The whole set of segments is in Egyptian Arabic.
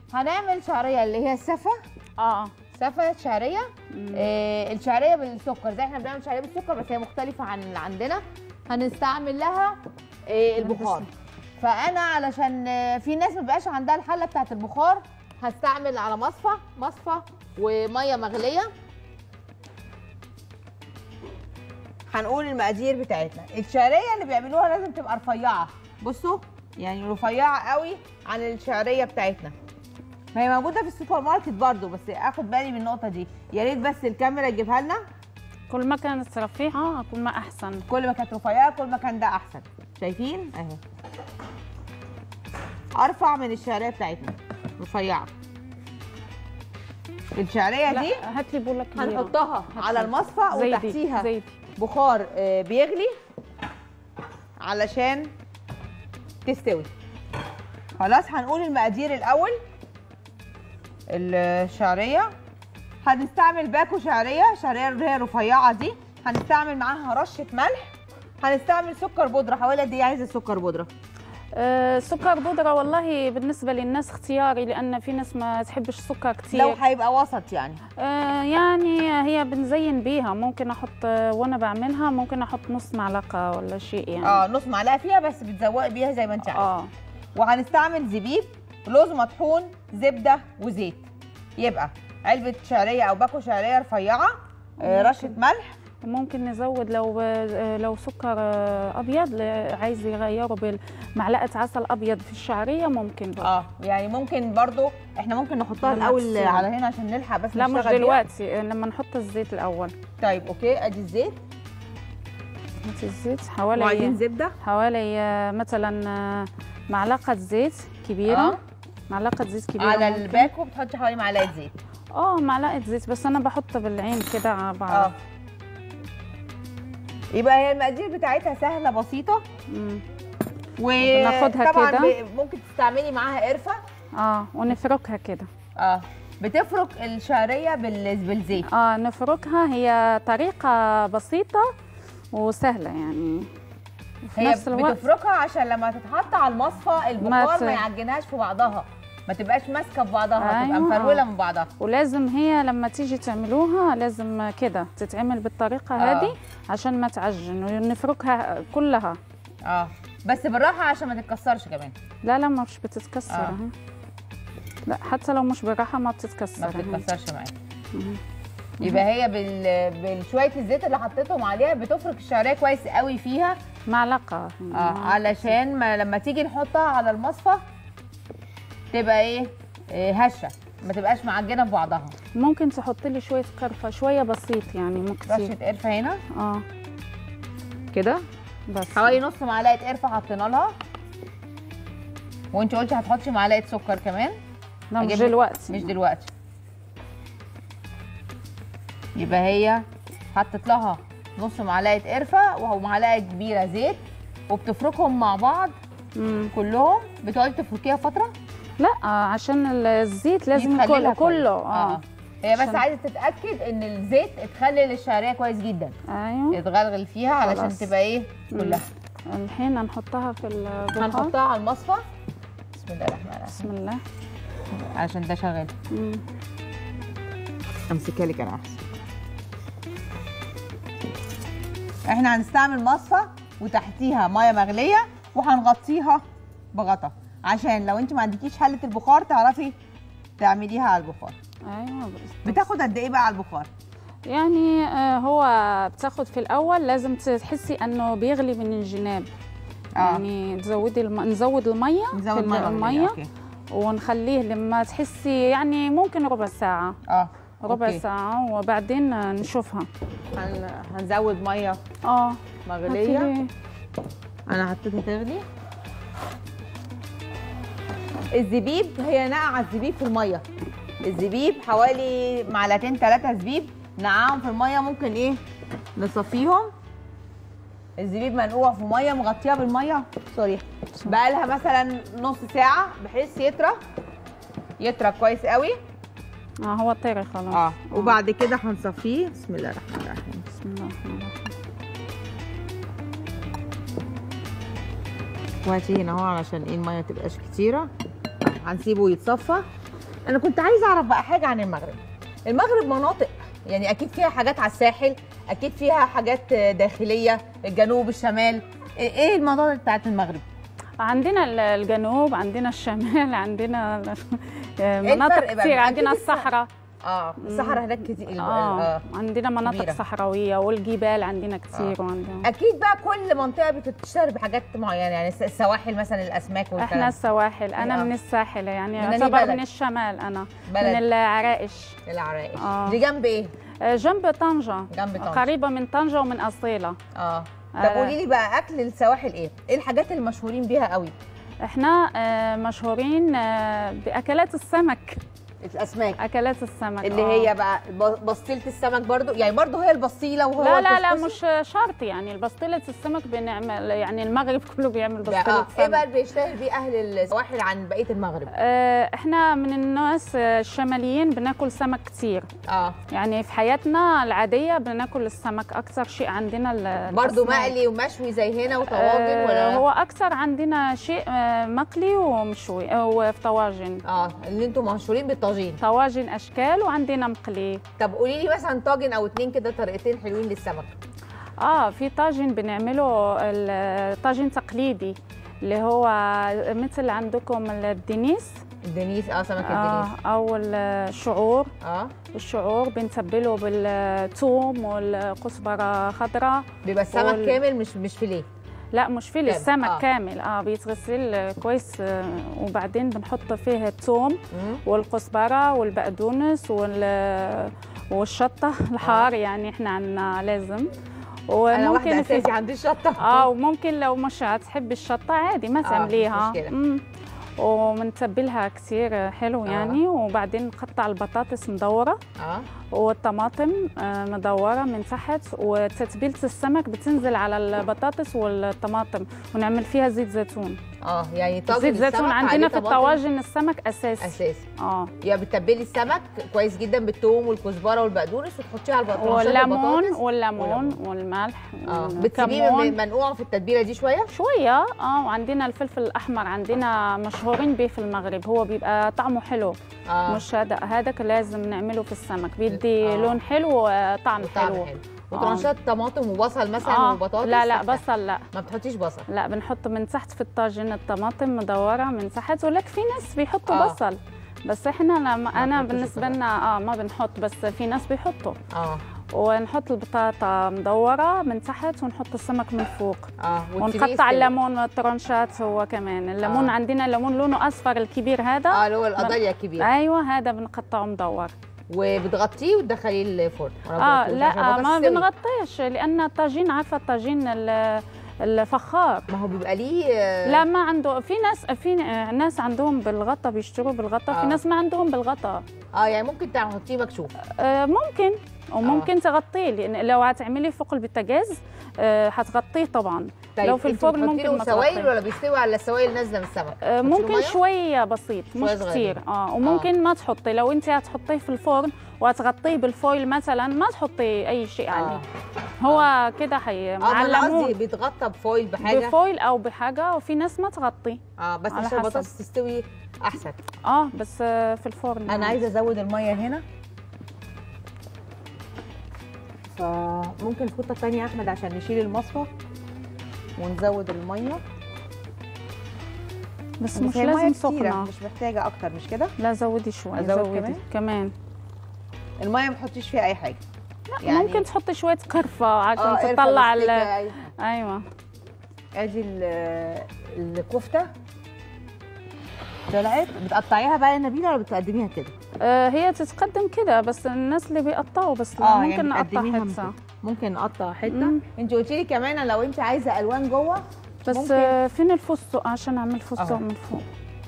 هنعمل شعريه اللي هي السفه اه سفه شعريه مم. آه الشعريه بالسكر زي احنا بنعمل شعريه بالسكر بس هي مختلفه عن اللي عندنا هنستعمل لها آه البخار فانا علشان آه، في ناس ما بيبقاش عندها الحله بتاعت البخار هستعمل على مصفى مصفى وميه مغليه هنقول المقادير بتاعتنا الشعريه اللي بيعملوها لازم تبقى رفيعه بصوا يعني رفيعه قوي عن الشعريه بتاعتنا ما هي موجوده في السوبر ماركت برضو بس اخد بالي من النقطه دي يا ريت بس الكاميرا تجيبها لنا كل ما كانت رفيعه كل ما احسن كل ما كانت رفيعه كل ما كان ده احسن شايفين اهي ارفع من الشعريه بتاعتنا رفيعه الشعريه دي لا هات لي بوله كبيره هنحطها على المصفى زي دي وتحتيها زي دي بخار آه، بيغلي علشان تستوي خلاص هنقول المقادير الاول الشعريه هنستعمل باكو شعريه شعريه اللي هي رفيعه دي هنستعمل معاها رشه ملح هنستعمل سكر بودره حوالي قد ايه عايزه سكر بودره آه سكر بودره والله بالنسبه للناس اختياري لان في ناس ما تحبش السكر كتير لو هيبقى وسط يعني آه يعني هي بنزين بيها ممكن احط آه، وانا بعملها ممكن احط نص معلقه ولا شيء يعني اه نص معلقه فيها بس بتزوقي بيها زي ما انت عايزه اه وهنستعمل زبيب لوز مطحون زبده وزيت يبقى علبه شعريه او باكو شعريه رفيعه آه، رشه ملح ممكن نزود لو آه، لو سكر آه، ابيض ل- عايز يغيره بمعلقه عسل ابيض في الشعريه ممكن برضه. اه يعني ممكن برضو احنا ممكن نحطها لما الاول تسيح. على هنا عشان نلحق بس لا مش نشتغل بيها. دلوقتي آه، لما نحط الزيت الاول طيب اوكي ادي الزيت نحط الزيت وعايزين حوالي زبده حوالي آه، مثلا آه، معلقه زيت كبيره اه معلقه زيت كبيره على ممكن. الباكو بتحطي حوالي معلقه زيت اه معلقه زيت بس انا بحطها بالعين كده على اه بعض يبقى هي المقادير بتاعتها سهله بسيطه مم. وطبعا ناخدها كده. ب- ممكن تستعملي معاها قرفه اه ونفركها كده اه بتفرك الشعريه بال- بالزيت اه نفركها هي طريقه بسيطه وسهله يعني في هي نفس الوقت بتفركها عشان لما تتحط على المصفى البخار ت- ما يعجنهاش في بعضها ما تبقاش ماسكه في بعضها تبقى أيوة. مفروله من بعضها ولازم هي لما تيجي تعملوها لازم كده تتعمل بالطريقه آه. هذه عشان ما تعجن ونفركها كلها اه بس بالراحه عشان ما تتكسرش كمان لا لا مش بتتكسر آه. اهي لا حتى لو مش بالراحه ما ما بتتكسر اهي. بتتكسرش معاك مهم. يبقى هي بال... بشويه الزيت اللي حطيتهم عليها بتفرك الشعريه كويس قوي فيها معلقه اه علشان ما لما تيجي نحطها على المصفى تبقى ايه, إيه هشه ما تبقاش معجنه في بعضها ممكن تحط لي شويه قرفه شويه بسيط يعني مو كتير رشه قرفه هنا اه كده بس حوالي نص معلقه قرفه حطينا لها وانت قلتي هتحطي معلقه سكر كمان لا مش أجيب لك- دلوقتي مش دلوقتي يبقى هي حطت لها نص معلقه قرفه ومعلقه كبيره زيت وبتفركهم مع بعض مم. كلهم بتقعدي تفركيها فتره لا آه، عشان الزيت لازم يتخللها كله كويس. كله اه هي بس عشان- عايزه تتاكد ان الزيت اتخلل الشعريه كويس جدا ايوه يتغلغل فيها علشان خلاص. تبقى ايه مم. كلها الحين هنحطها في البخار هنحطها على المصفى بسم الله الرحمن الرحيم بسم الله علشان ده شغال مم. امسكها لك انا احسن احنا هنستعمل مصفى وتحتيها ميه مغليه وهنغطيها بغطا عشان لو انت ما عندكيش حله البخار تعرفي تعمليها على البخار ايوه بس- بتاخد قد ايه بقى على البخار يعني آه، هو بتاخد في الاول لازم تحسي انه بيغلي من الجناب اه يعني تزودي الم... نزود الميه نزود في ميه مغلية، الميه اوكي ونخليه لما تحسي يعني ممكن ربع ساعه اه ربع أوكي. ساعه وبعدين آه، نشوفها هن... هنزود ميه اه مغليه هاتيلي- انا حطيتها تغلي الزبيب هي نقع الزبيب في الميه الزبيب حوالي معلقتين ثلاثه زبيب نقعهم في الميه ممكن ايه نصفيهم الزبيب منقوع في ميه مغطيها بالميه سوري بقى لها مثلا نص ساعه بحيث يطرى يطرى كويس قوي اه هو طري خلاص اه وبعد كده هنصفيه بسم الله الرحمن الرحيم بسم الله الرحمن الرحيم وهاتي هنا اهو علشان ايه الميه تبقاش كتيره هنسيبه يتصفى انا كنت عايزه اعرف بقى حاجه عن المغرب المغرب مناطق يعني اكيد فيها حاجات على الساحل اكيد فيها حاجات داخليه الجنوب الشمال ايه المناطق بتاعت المغرب عندنا ال- الجنوب عندنا الشمال عندنا الفرق مناطق بقى؟ كتير عندنا أكيد الف- الصحراء اه الصحراء هناك كتير ال- اه آه. عندنا مناطق كبيرة. صحراويه والجبال عندنا كتير آه. وعندنا اكيد بقى كل منطقه بتشتهر بحاجات معينه يعني الس- السواحل مثلا الاسماك والكلام احنا السواحل انا آه. من الساحل يعني من أنهي يعتبر بلد؟ من الشمال انا بلد؟ من العرائش العرايش آه. دي جنب ايه آه، جنب طنجة جنب طنجة. قريبة من طنجة ومن أصيلة اه طب آه. قولي لي بقى اكل السواحل ايه ايه الحاجات المشهورين بيها قوي احنا آه، مشهورين آه، بأكلات السمك الاسماك أكلات السمك اللي آه. هي بقى ب- بسطيله السمك برضو يعني برضو هي البسطيله وهو لا لا لا الكسكسي؟ مش شرط يعني البسطيلة السمك بنعمل يعني المغرب كله بيعمل ده بسطيلة اه ايه بقى سمك اللي بيشتهر بيه اهل السواحل عن بقيه المغرب آه، احنا من الناس آه، الشماليين بناكل سمك كتير اه يعني في حياتنا العادية بناكل السمك أكثر شيء عندنا ال- برضو الأسماك. مقلي ومشوي زي هنا وطواجن آه، ولا هو اكثر عندنا شيء آه، مقلي ومشوي آه، وفي طواجن اه اللي انتم مشهورين بالطاجين طواجن اشكال وعندنا مقلي طب قولي لي مثلا طاجن او اتنين كده طريقتين حلوين للسمك اه في طاجن بنعمله الطاجن تقليدي اللي هو مثل عندكم الدنيس الدنيس اه سمك آه الدنيس او الشعور اه الشعور بنتبله بالثوم والكزبره خضراء بيبقى السمك وال- كامل مش مش فيليه لا مش فيل كامل، السمك آه. آه. كامل اه بيتغسل كويس آه، وبعدين بنحط فيه الثوم مم. والكزبره والبقدونس وال والشطه الحار يعني احنا عنا لازم انا واحده في- اساسي عندي الشطه اه وممكن لو مش هتحبي الشطه عادي ما آه، مش تعمليها مشكلة. مم. ومنتبلها كثير حلو آه. يعني وبعدين نقطع البطاطس مدوره اه والطماطم آه، مدوره من تحت وتتبيله السمك بتنزل على البطاطس والطماطم ونعمل فيها زيت زيتون اه يعني طاجن زيت زيتون السمك عندنا عليه في طماطم الطواجن السمك اساسي اساسي اه يعني بتتبلي السمك كويس جدا بالثوم والكزبره والبقدونس وتحطيه على البطاطس والليمون البطاطس. والليمون والملح اه بتسيبيه والكمون منقوع في التتبيله دي شويه شويه اه وعندنا الفلفل الاحمر عندنا مشهورين به في المغرب هو بيبقى طعمه حلو اه مش هذا هذاك لازم نعمله في السمك بيدي آه. لون حلو وطعم وطعم حلو حلو وترانشات طماطم وبصل مثلا آه. وبطاطس لا لا تحتها. بصل لا ما بتحطيش بصل لا بنحط من تحت في الطاجن الطماطم مدوره من تحت ولك في ناس بيحطوا آه. بصل بس احنا لما انا بتحطوش بالنسبه البصل. لنا اه ما بنحط بس في ناس بيحطوا اه ونحط البطاطا مدوره من تحت ونحط السمك من فوق اه وتسيبيه ونقطع يستوي. الليمون والترنشات هو كمان الليمون آه. آه. عندنا الليمون لونه اصفر الكبير هذا اه اللي هو القضيه الكبيره ايوه هذا بنقطعه مدور وبتغطيه وتدخليه الفرن ولا اه بتغطوش عشان لا البطاطس ما تستوي؟ بنغطيش لان الطاجين عارفه الطاجين ال- الفخار ما هو بيبقى ليه آه، لا ما عنده في ناس في ناس عندهم بالغطا بيشتروا بالغطا آه. في ناس ما عندهم بالغطا اه يعني ممكن تحطيه مكشوف آه ممكن وممكن تغطيه لان لو هتعملي فوق البوتاجاز آه هتغطيه طبعا لو في انتوا الفرن بتحطي ممكن له ما سوائل تغطيه. ولا بيستوي على السوائل نازله من السمك آه، بتحطي له ممكن مية؟ شويه بسيط شوية مش صغيرين. كتير اه وممكن ما تحطي لو انت هتحطيه في الفرن وهتغطيه بالفويل مثلا ما تحطي اي شيء آه. عليه هو كده حي اه مع ما انا قصدي الليمون بيتغطى بفويل بحاجه بفويل او بحاجه وفي ناس ما تغطي اه بس على عشان حسب. البطاطس تستوي احسن اه بس آه، في الفرن انا عايزه ازود الميه هنا فممكن الفوطه الثانيه يا احمد عشان نشيل المصفى ونزود الميه بس بس مش هي مية لازم كتيرة، سخنه مش محتاجه اكتر مش كده لا زودي شوي أزود زودي كمان؟ كمان الميه ما تحطيش فيها اي حاجه يعني ممكن تحطي شويه قرفه عشان آه، قرفة تطلع ال- مستكة، أيوة. ايوه ادي ال- الكفته طلعت بتقطعيها بقى يا نبيله ولا بتقدميها كده؟ آه هي تتقدم كده بس الناس اللي بيقطعوا بس لا آه، ممكن يعني نقطع تقدميها من حته كده. ممكن نقطع حته مم. انت قلتي لي كمان لو انت عايزه الوان جوه بس ممكن. آه فين الفستق عشان اعمل فستق أهو. من فوق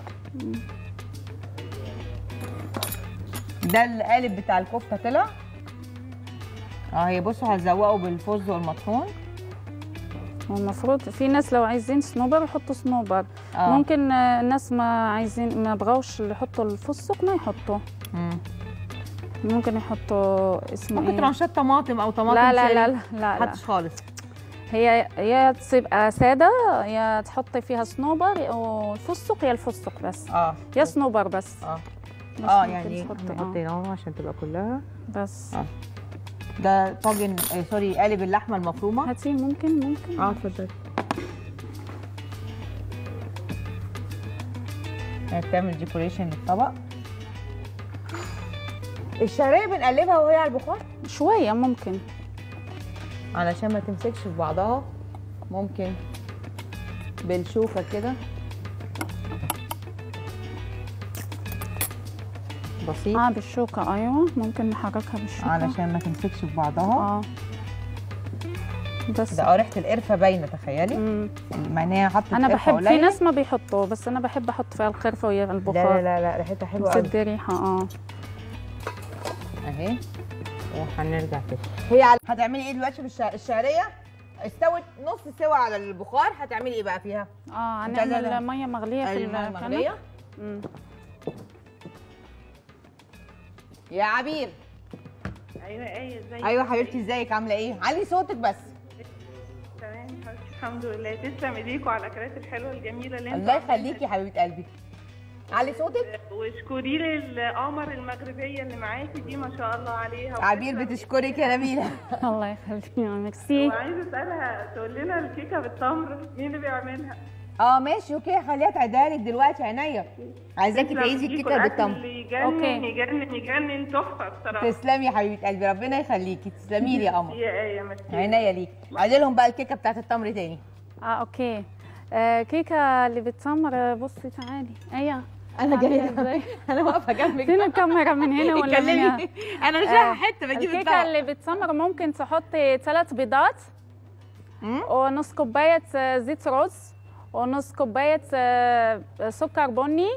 ده القالب بتاع الكفته طلع اه هي بصوا هتزوقوا بالفستق والمطحون والمفروض في ناس لو عايزين صنوبر يحطوا صنوبر اه ممكن آه، الناس ما عايزين ما بغاوش يحطوا الفستق ما يحطوا مم. ممكن يحطوا اسمه ممكن ايه ترانشات طماطم او طماطم لا لا شيري. لا لا لا, لا. حطش خالص هي يا تبقى ساده يا تحطي فيها صنوبر والفستق يا الفستق بس اه يا صنوبر بس اه بس اه ممكن يعني تحطي، نحط آه. هنا اهو عشان تبقى كلها بس آه. ده طاجن آه سوري قالب اللحمه المفرومه هاتي ممكن ممكن اه اتفضلي بتعمل ديكوريشن للطبق الشعريه بنقلبها وهي على البخار شويه ممكن علشان ما تمسكش في بعضها ممكن بالشوكه كده بسيط اه بالشوكه ايوه ممكن نحركها بالشوكه علشان ما تمسكش في بعضها اه بس ده اه ريحه القرفه باينه تخيلي مم. معناها حطت انا قرفة بحب في قليل. ناس ما بيحطوا بس انا بحب احط فيها القرفه ويا لا البخار لا لا لا ريحتها حلوه قوي بتدي ريحه اه اهي وهنرجع كده هي على... هتعملي ايه دلوقتي بالشع... الشعريه استوت نص سوا على البخار هتعملي ايه بقى فيها اه لا، لا، لا. هنعمل ميه مغليه في المية الكنب. المغليه مم. يا عبير ايوه ايه ازيك ايوه حبيبتي ازيك عامله ايه علي صوتك بس تمام حبيبتي الحمد لله تسلم ايديكوا على الاكلات الحلوه الجميله اللي الله انتوا يخليكي يا حبيبه قلبي علي صوتك عاملينها. واشكري لي القمر المغربيه اللي معاكي دي ما شاء الله عليها عبير وتسلم بتشكرك يا نبيله الله يخليك ميرسي وعايزه اسالها تقول لنا الكيكه بالتمر مين اللي بيعملها؟ اه ماشي اوكي خليها تعيدها لك دلوقتي عينيا عايزاكي تسلم تعيدي إيديكوا، الكيكه الأكل بالتمر اللي يجنن أوكي. يجنن يجنن تحفه بصراحه تسلمي يا حبيبه قلبي ربنا يخليكي تسلمي لي يا قمر يا ايه ميرسي عينيا ليك عايزه لهم بقى الكيكه بتاعت التمر تاني اه اوكي آه كيكه اللي بالتمر آه، بصي تعالي ايوه انا جايه عاملة إزاي؟ انا واقفه جنبك فين الكاميرا من هنا ولا من هنا اتكلمي انا مش آه، رايحه حته بجيب الكيكه الطبق اللي بالتمر ممكن تحطي ثلاث بيضات مم. ونص كوبايه آه، زيت رز ونص كوبايه آه، سكر بني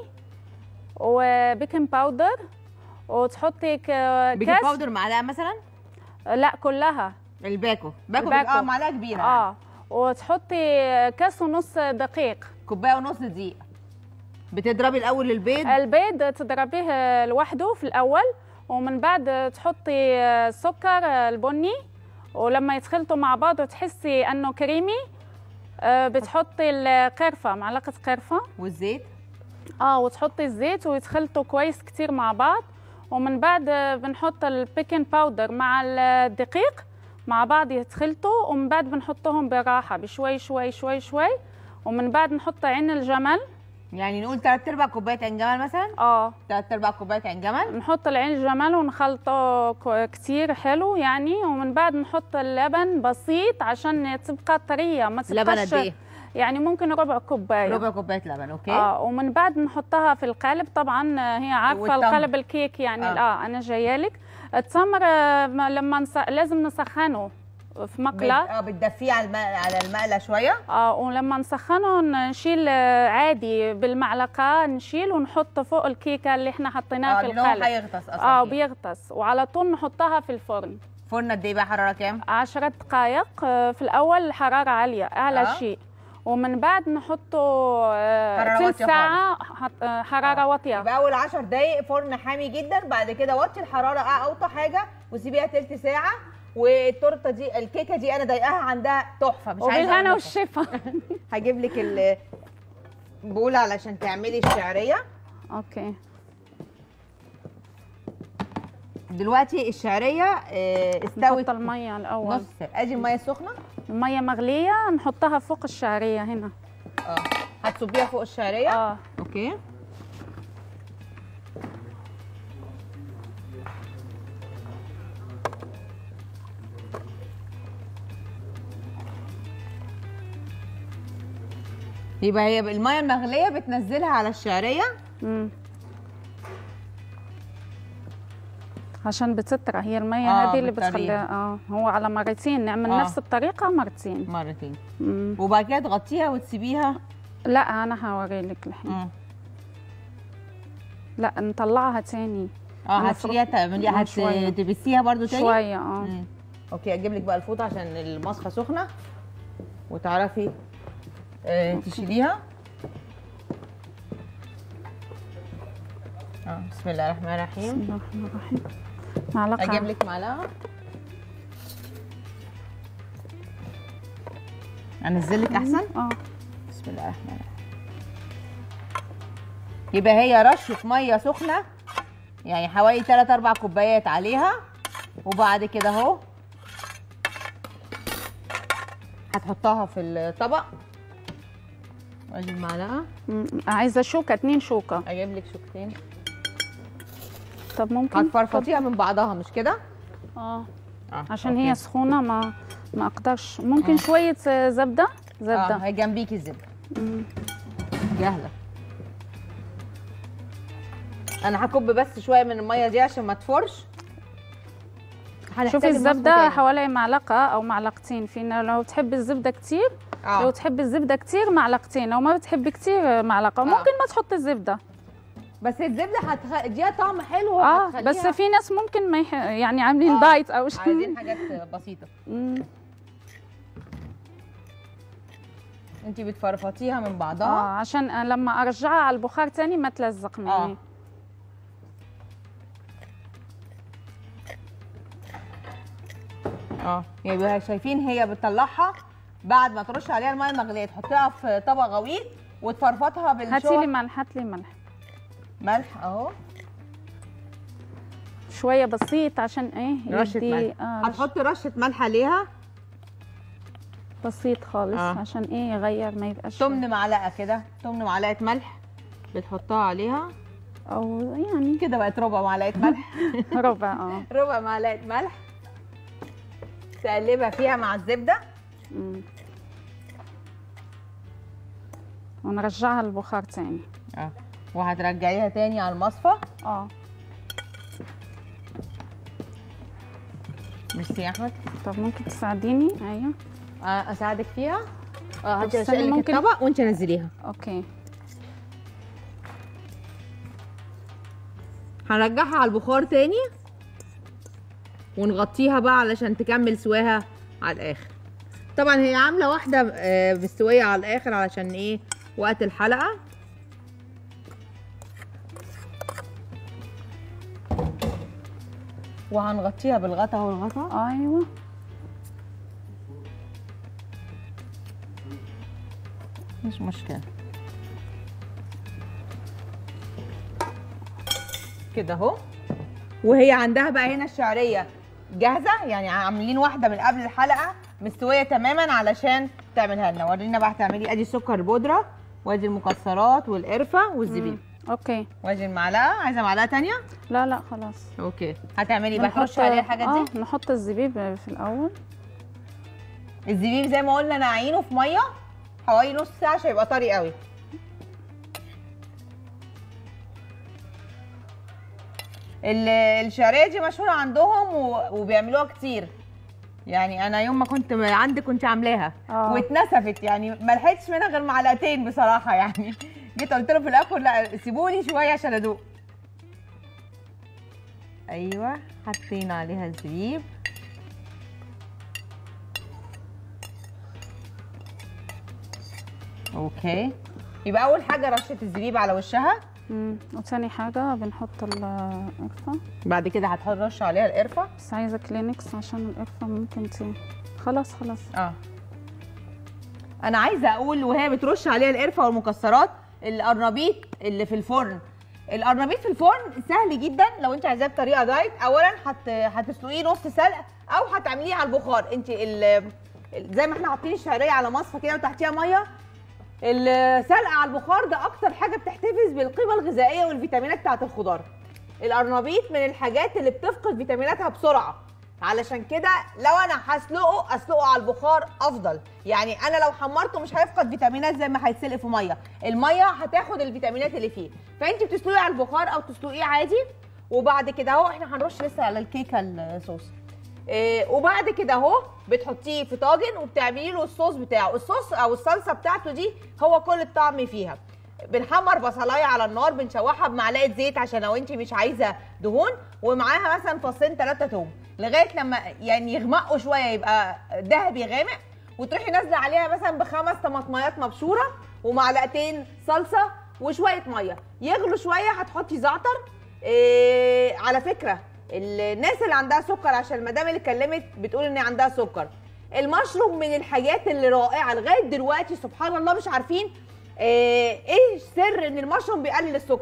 وبيكنج باودر وتحطي ك- بيكنج كاس باودر معلقه مثلا لا كلها الباكو باكو, الباكو. اه معلقه كبيره اه وتحطي كاس ونص دقيق كوبايه ونص دقيق بتضربي الاول البيض البيض تضربيه لوحده في الاول ومن بعد تحطي السكر البني ولما يتخلطوا مع بعض وتحسي انه كريمي آه، بتحطي القرفه معلقه قرفه والزيت اه وتحطي الزيت ويتخلطوا كويس كتير مع بعض ومن بعد آه، بنحط البيكنج باودر مع الدقيق مع بعض يتخلطوا ومن بعد بنحطهم براحه بشوي شوي شوي شوي ومن بعد نحط عين الجمل يعني نقول تلات ارباع كوبايه عين جمل مثلا اه تلات ارباع كوبايه عين جمل نحط العين الجمل ونخلطه كو- كتير حلو يعني ومن بعد نحط اللبن بسيط عشان تبقى طريه ما تبقاش لبن قد ايه يعني ممكن ربع كوبايه ربع كوبايه لبن اوكي اه ومن بعد نحطها في القالب طبعا آه، هي عارفه والتمر. القالب الكيك يعني آه. اه, آه انا جايه لك التمر آه، ما- لما نس... لازم نسخنه في بت- مقله اه بتدفيه على الماء على المقله شويه اه ولما نسخنه نشيل آه، عادي بالمعلقه نشيل ونحط فوق الكيكه اللي احنا حطيناها اه في لان هو القالب هيغطس اصلا اه فيه. بيغطس وعلى طول نحطها في الفرن فرن قد ايه بقى حراره كام عشرة دقائق آه، في الأول حرارة عالية أعلى آه. شيء ومن بعد نحطه آه، حرارة تلت واطية ساعة حط- آه، حرارة آه. واطية يبقى اول 10 دقايق فرن حامي جدا بعد كده وطي الحراره اه اوطى حاجه وسيبيها تلت ساعه والتورته دي الكيكه دي انا ضايقاها عندها تحفه مش عايزه وبالهنا أقول لكم. والشفا هجيب لك ال بقول علشان تعملي الشعريه اوكي دلوقتي الشعريه آه، استوت نحط المية الأول نص ادي الميه السخنه المية مغلية نحطها فوق الشعرية هنا اه هتصبيها فوق الشعريه اه اوكي يبقى هي الميه المغليه بتنزلها على الشعريه مم. عشان بتطرى هي المية آه، هذه اللي بتطريها. بتخليها اه هو على مرتين نعمل آه. نفس الطريقة مرتين مرتين مم. وبعد كده تغطيها وتسيبيها لا أنا هوريلك الحين مم. لا نطلعها تاني اه أنا هتشيليها تعمليها آه، شوية. هتدبسيها برضو تاني شوية اه مم. اوكي اجيب لك بقى الفوطه عشان المصفى سخنه وتعرفي آه تشيليها اه بسم الله الرحمن بسم الرحيم الله الرحمن الرحيم معلقة اجيب لك معلقه انزل لك احسن اه بسم الله الرحمن الرحيم يبقى هي رشه ميه سخنه يعني حوالي 3 4 كوبايات عليها وبعد كده اهو هتحطها في الطبق وادي المعلقه مم، عايزه شوكه اتنين شوكه اجيب لك شوكتين طب ممكن هتفرفطيها من بعضها مش كده اه آه، عشان أوكي. هي سخونه ما ما اقدرش ممكن شويه آه، زبده اه زبده هي جنبيكي الزبده مم. جاهله انا هكب بس شويه من الميه دي عشان ما تفرش هنحتاج شوفي المصفى الزبده تاني. حوالي معلقه او معلقتين فينا لو تحبي الزبده كتير لو اه تحبي الزبده كتير معلقتين لو ما بتحبي كتير آه، معلقه ممكن ما تحطي الزبده بس الزبده هتديها طعم حلو اه وهتخليها- بس في ناس ممكن ما يح... يعني عاملين آه، دايت او شيء عايزين حاجات بسيطه مم. انت بتفرفطيها من اه بعضها عشان آه، لما ارجعها على البخار تاني ما تلزق مني آه. اه يعني شايفين هي بتطلعها بعد ما ترش عليها الميه المغليه تحطيها في طبق غويط وتفرفطها هاتي لي بالشوك ملح هات لي ملح ملح اهو شويه بسيط عشان ايه رشه يدي- ملح آه رش- هتحطي رشه ملح عليها بسيط خالص آه. عشان ايه يغير ما يبقاش تمن معلقه كده تمن معلقه ملح بتحطها عليها او يعني كده بقت ربع معلقه ملح ربع اه ربع معلقه ملح تقلبها فيها مع الزبده مم. ونرجعها للبخار تاني اه وهترجعيها تاني على المصفى اه ميرسي يا احمد طب ممكن تساعديني ايوه آه، اساعدك فيها اه طب هاتي استني، اشيلك ممكن- الطبق وانت نزليها اوكي هنرجعها على البخار تاني ونغطيها بقى علشان تكمل سواها على الاخر طبعا هي عامله واحده آه، مستويه على الاخر علشان ايه وقت الحلقه وهنغطيها بالغطا والغطا ايوه مش مشكله كده اهو وهي عندها بقى هنا الشعريه جاهزه يعني عاملين واحده من قبل الحلقه مستويه تماما علشان تعملها لنا ورينا بقى هتعملي ادي سكر بودره وادي المكسرات والقرفه والزبيب اوكي وادي المعلقه عايزه معلقه تانية لا لا خلاص اوكي هتعملي بقى بنحط- ترشي عليها الحاجات دي اه نحط الزبيب في الاول الزبيب زي ما قلنا نعينه في ميه حوالي نص ساعه عشان يبقى طري قوي ال- الشعريه دي مشهوره عندهم و- وبيعملوها كتير يعني انا يوم ما كنت عندي كنت عاملاها آه. واتنسفت يعني ما لحقتش منها غير معلقتين بصراحه يعني جيت قلت له في الاخر لا سيبوني شويه عشان ادوق ايوه حطينا عليها الزبيب اوكي يبقى اول حاجه رشه الزبيب على وشها مم. وثاني حاجة بنحط القرفة بعد كده هترش عليها القرفه بس عايزة كلينكس عشان القرفة ممكن ت خلاص خلاص اه انا عايزه اقول وهي بترش عليها القرفه والمكسرات القرنبيط اللي في الفرن القرنبيط في الفرن سهل جدا لو انت عايزاه بطريقه دايت اولا هت... هتسلقيه نص سلق او هتعمليه على البخار انت ال... ال- زي ما احنا حاطين الشعريه على مصفى كده وتحتيها ميه السلق على البخار ده اكتر حاجه بتحتفظ بالقيمه الغذائيه والفيتامينات بتاعت الخضار القرنبيط من الحاجات اللي بتفقد فيتاميناتها بسرعه علشان كده لو انا هسلقه اسلقه على البخار افضل يعني انا لو حمرته مش هيفقد فيتامينات زي ما هيتسلق في ميه الميه هتاخد الفيتامينات اللي فيه فانت بتسلقيه على البخار او تسلقيه عادي وبعد كده اهو احنا هنرش لسه على الكيكه الصوص إيه وبعد كده اهو بتحطيه في طاجن وبتعملي له الصوص بتاعه الصوص او الصلصه بتاعته دي هو كل الطعم فيها بنحمر بصلايه على النار بنشوحها بمعلقه زيت عشان لو انت مش عايزه دهون ومعاها مثلا فصين ثلاثه توم لغايه لما يعني يغمقوا شويه يبقى ذهبي غامق وتروحي نازله عليها مثلا بخمس طماطميات مبشوره ومعلقتين صلصه وشويه ميه يغلوا شويه هتحطي زعتر إيه على فكره الناس اللي عندها سكر عشان المدام اللي اتكلمت بتقول ان عندها سكر المشروم من الحاجات اللي رائعه لغايه دلوقتي سبحان الله مش عارفين آه، ايه سر ان المشروم بيقلل السكر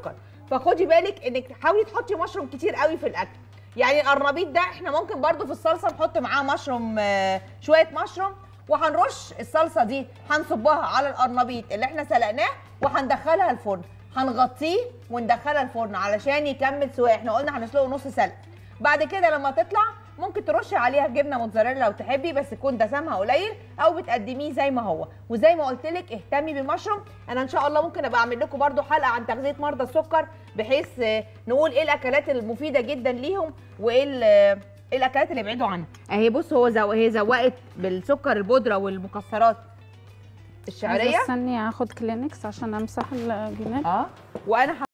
فخدي بالك انك حاولي تحطي مشروم كتير قوي في الاكل يعني القرنبيط ده احنا ممكن برضو في الصلصه نحط معاه مشروم آه، شويه مشروم وهنرش الصلصه دي هنصبها على القرنبيط اللي احنا سلقناه وهندخلها الفرن هنغطيه وندخلها الفرن علشان يكمل سواء احنا قلنا هنسلقه نص سلق بعد كده لما تطلع ممكن ترشي عليها جبنه موتزاريلا لو تحبي بس يكون دسمها قليل او بتقدميه زي ما هو وزي ما قلت لك اهتمي بالمشروم انا ان شاء الله ممكن ابقى اعمل لكم برده حلقه عن تغذيه مرضى السكر بحيث آه، نقول ايه الاكلات المفيده جدا ليهم وايه ال- آه، ايه الاكلات اللي يبعدوا عنها اهي بص هو زو... هي زوقت بالسكر البودره والمكسرات عايزة الشعريه استني اخد كلينكس عشان امسح الجناب اه وانا